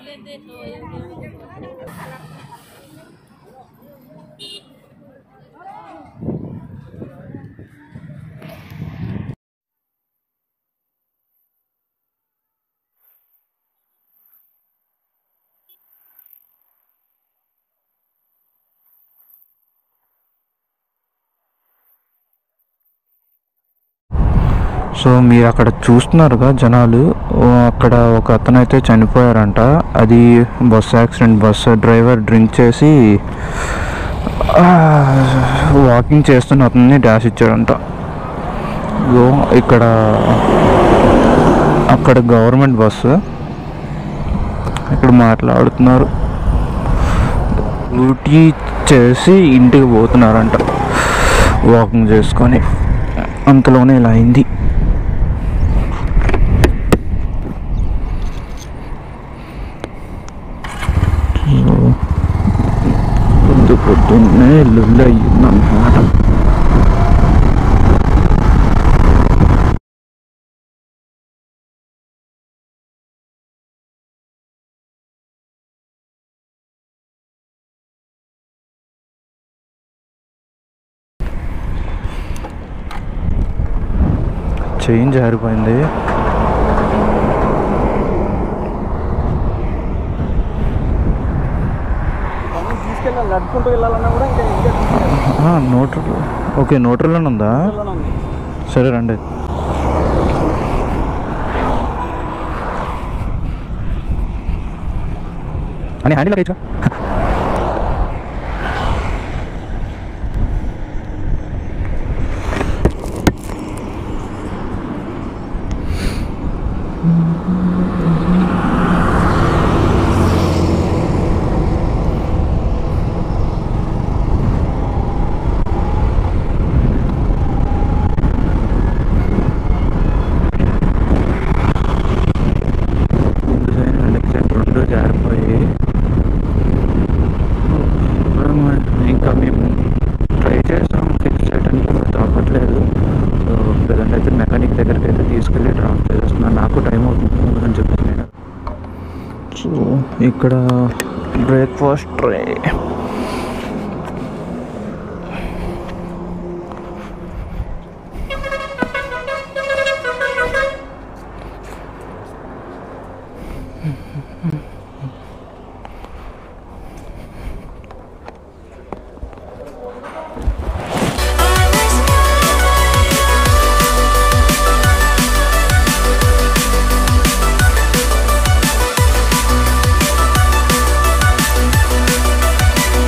so మీరు అక్కడ చూస్తున్నారుగా జనాలు ఓ, అక్కడ ఒక అతను అయితే చనిపోయారంట అది bus accident bus driver drink చేసి ఆ, వాకింగ్ చేస్తున్న అతన్ని డాష్ ఇచ్చాడంట ఇగో ఇక్కడ అక్కడ గవర్నమెంట్ బస్సు ఇక్కడ మాట్లాడుతున్నారు డ్యూటీ చేసి ఇంటికి పోతున్నారంట వాకింగ్ చేసుకొని అంతలోనే ఇలా అయింది సో, పొద్దు పొద్దున్నే లుల్లు అయ్యిందన్నమాట చైన్ జారిపోయింది తీసుకెళ్ళాలి నడుచుకుంటూ వెళ్ళాలన్నా కూడా ఇంకా ఇంకా ఆ, నోటర్ ఓకే నోటర్లోనే ఉందా తీసుకెళ్ళాలని ఉంది సరే రండి అని హ్యాండిల్ లగేజ్ ముందు సైడ్ వెనక్కి సైడ్ రెండు జారిపోయి ఇంకా మేము ట్రై చేస్తాం ఫిక్స్ చేయడానికి బట్ అవ్వట్లేదు సో ప్రజెంట్ అయితే మెకానిక్ దగ్గరికి అయితే తీసుకెళ్ళి డ్రాప్ చేస్తున్నాను నాకు టైం అవుతుంది అని చెప్పేసి నేను సో ఇక్కడ బ్రేక్ఫాస్ట్ ట్రై Thank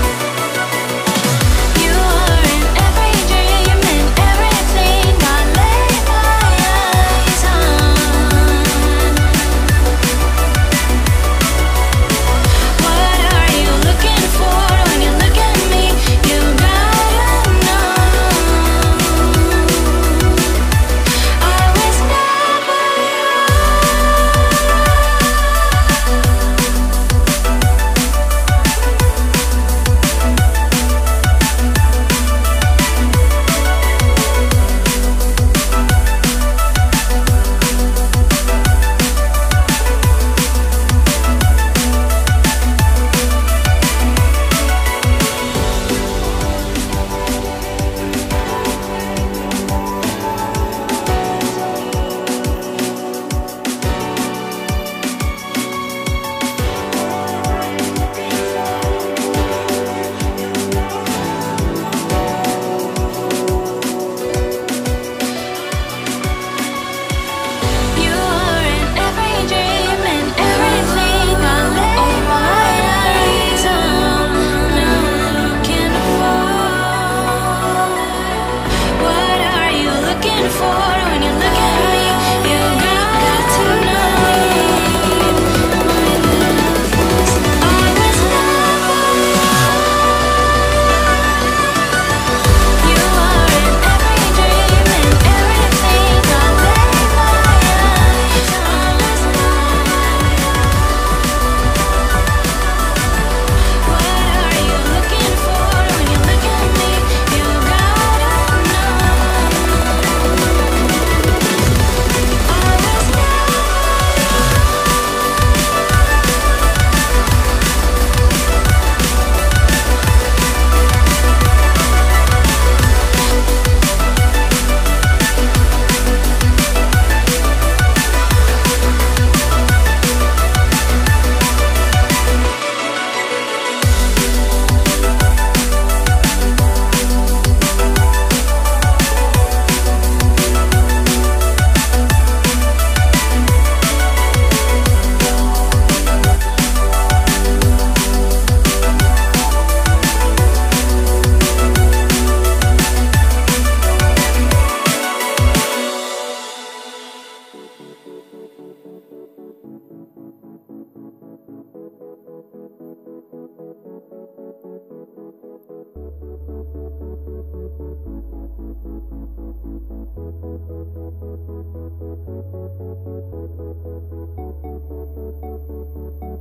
ఆ